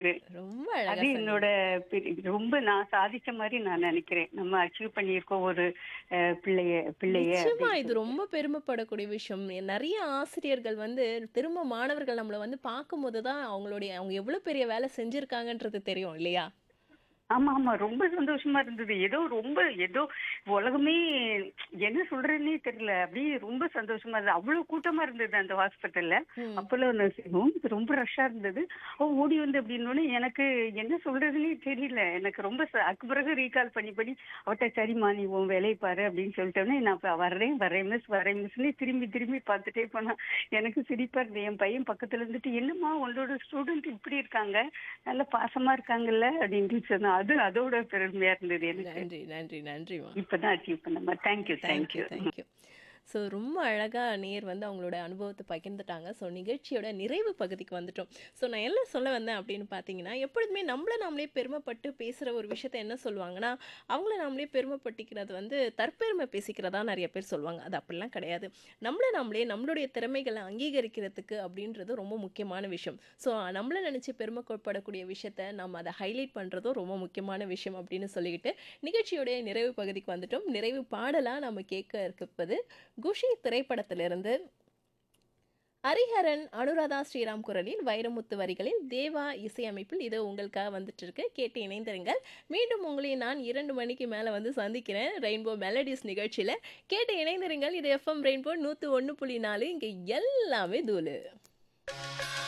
இருந்தது ரொம்ப அழகா அது சொன்னீங்க. என்னோட பெரிய- ரொம்ப நான் சாதிச்ச மாதிரி நான் நினைக்கிறேன் நம்ம அச்சீவ் பண்ணியிருக்கோம் ஒரு அஹ், பிள்ளைய பிள்ளைய நிச்சயமா அப்படின்னு இது ரொம்ப பெருமைப்படக்கூடிய விஷயம் நிறைய ஆசிரியர்கள் வந்து திரும்ப மாணவர்கள் நம்மள வந்து பார்க்கும்போது தான் அவங்களுடைய அவங்க எவ்வளவு பெரிய வேலை செஞ்சிருக்காங்கன்றது தெரியும் இல்லையா ஆமா ஆமா ரொம்ப சந்தோஷமா இருந்தது ஏதோ ரொம்ப ஏதோ உலகமே என்ன சொல்றேன்னே தெரியல அப்படியே ரொம்ப சந்தோஷமா இருந்தது அவ்வளவு கூட்டமா இருந்தது அந்த ஹாஸ்பிட்டல்ல ம். அப்போலோ நர்சிங் ஹோம் இது ரொம்ப ரஷ்ஷா இருந்தது ஓ ஓடி வந்து அப்படின்னோடனே எனக்கு என்ன சொல்றதுன்னே தெரியல எனக்கு ரொம்ப ச- அதுக்கு பிறகு ரீகால் பண்ணி பண்ணி அவட்ட சரிம்மா நீ உன் வேலையை பாரு அப்படின்னு சொல்லிட்டோன்னே நான் இப்ப வர்றேன் வரேன் மிஸ் வரேன் மிஸ்னே திரும்பி திரும்பி பார்த்துட்டே போனா எனக்கு சிரிப்பா இருந்தது என் பையன் பக்கத்துல இருந்துட்டு என்னம்மா உன்னோட ஸ்டூடெண்ட் இப்படி இருக்காங்க நல்ல பாசமா இருக்காங்கல்ல அப்படின்ட்டு சொன்னா அது அதோட பெருமையா இருந்தது எனக்கு நன்றி நன்றி நன்றிமா இப்பதான் அச்சீவ் பண்ணமா thank you thank you thank you thank you so ரொம்ப அழகாக நேர் வந்து அவங்களோட அனுபவத்தை பகிர்ந்துட்டாங்க ஸோ நிகழ்ச்சியோட நிறைவு பகுதிக்கு வந்துட்டோம் ஸோ நான் என்ன சொல்ல வந்தேன் அப்படின்னு பார்த்தீங்கன்னா எப்பொழுதுமே நம்மள நாமளே பெருமைப்பட்டு பேசுகிற ஒரு விஷயத்த என்ன சொல்லுவாங்கன்னா அவங்கள நாமளே பெருமைப்பட்டிக்கிறது வந்து தற்பெருமை பேசிக்கிறதா நிறைய பேர் சொல்லுவாங்க அது அப்படிலாம் கிடையாது நம்மள நாமளே நம்மளுடைய திறமைகளை அங்கீகரிக்கிறதுக்கு அப்படின்றது ரொம்ப முக்கியமான விஷயம் ஸோ நம்மளை நினச்சி பெருமைப்படக்கூடிய விஷயத்த நம்ம அதை ஹைலைட் பண்ணுறதும் ரொம்ப முக்கியமான விஷயம் அப்படின்னு சொல்லிக்கிட்டு நிகழ்ச்சியுடைய நிறைவு பகுதிக்கு வந்துட்டோம் நிறைவு பாடலாக நம்ம கேட்க இருப்பது குஷி திரைப்படத்திலிருந்து ஹரிஹரன் அனுராதா ஸ்ரீராம் குரலில் வைரமுத்து வரிகளில் தேவா இசையமைப்பில் இது உங்களுக்காக வந்துட்டு இருக்கு கேட்டு இணைந்திருங்கள் மீண்டும் உங்களை நான் இரண்டு மணிக்கு மேலே வந்து சந்திக்கிறேன் ரெயின்போ மெலடிஸ் நிகழ்ச்சியில் கேட்டு இணைந்திருங்கள் இது எஃப்எம் ரெயின்போ நூற்று ஒன்று புள்ளி நாலு இங்கே எல்லாமே தூளு